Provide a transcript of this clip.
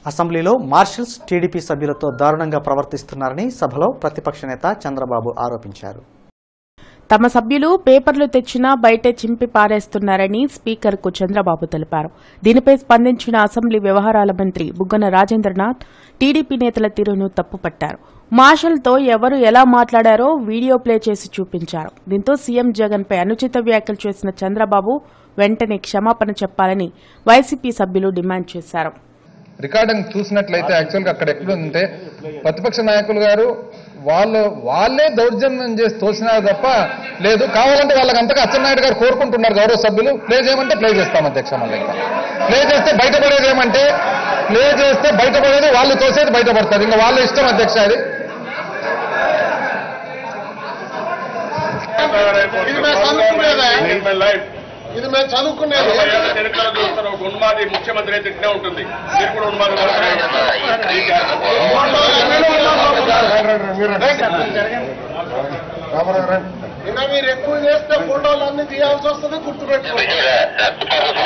అసెంబ్లీలో marshals TDP సభ్యులతో దారుణంగా ప్రవర్తిస్తున్నారని సభలో ప్రతిపక్ష నేత చంద్రబాబు ఆరోపించారు తమ సభ్యులు పేపర్లు తెచ్చినా బయటే చింపి పారేస్తున్నారని స్పీకర్కు చంద్రబాబు తెలిపారు దీనిపై స్పందించిన అసెంబ్లీ వ్యవహారాల మంత్రి బుగ్గన రాజేంద్రనాథ్ టీడీపీ నేతల తీరును తప్పుపట్టారు మార్షల్తో ఎవరు ఎలా మాట్లాడారో వీడియో ప్లే చేసి చూపించారు దీంతో సీఎం జగన్పై అనుచిత వ్యాఖ్యలు చేసిన చంద్రబాబు వెంటనే క్షమాపణ చెప్పాలని వైసీపీ సభ్యులు డిమాండ్ చేశారు రికార్డింగ్ చూసినట్లయితే యాక్చువల్గా అక్కడ ఎక్కడుంటే ప్రతిపక్ష నాయకులు గారు వాళ్ళు వాళ్ళే దౌర్జన్యం చేసి తోసినారు తప్ప లేదు కావాలంటే వాళ్ళకి అంతగా అచ్చెన్నాయుడు గారు కోరుకుంటున్నారు గౌరవ సభ్యులు ప్లే చేయమంటే ప్లే చేస్తాం అధ్యక్ష మళ్ళీ ఇంకా ప్లే చేస్తే బయటపడేది ఏమంటే ప్లే చేస్తే బయటపడేది వాళ్ళు తోసేది బయటపడతారు ఇంకా వాళ్ళ ఇష్టం అధ్యక్ష అది ఇది మేము చదువుకునేదే ఇది మేము చదువుకునేది చరిత్ర చూస్తారు ఒక ఉన్మాది ముఖ్యమంత్రి అయితే ఇట్నే ఉంటుంది మీరు కూడా ఉన్మాది ఇంకా మీరు ఎక్కువ చేస్తే ఫోటోలు అన్ని తీయాల్సి వస్తుంది గుర్తుపెట్టుకోండి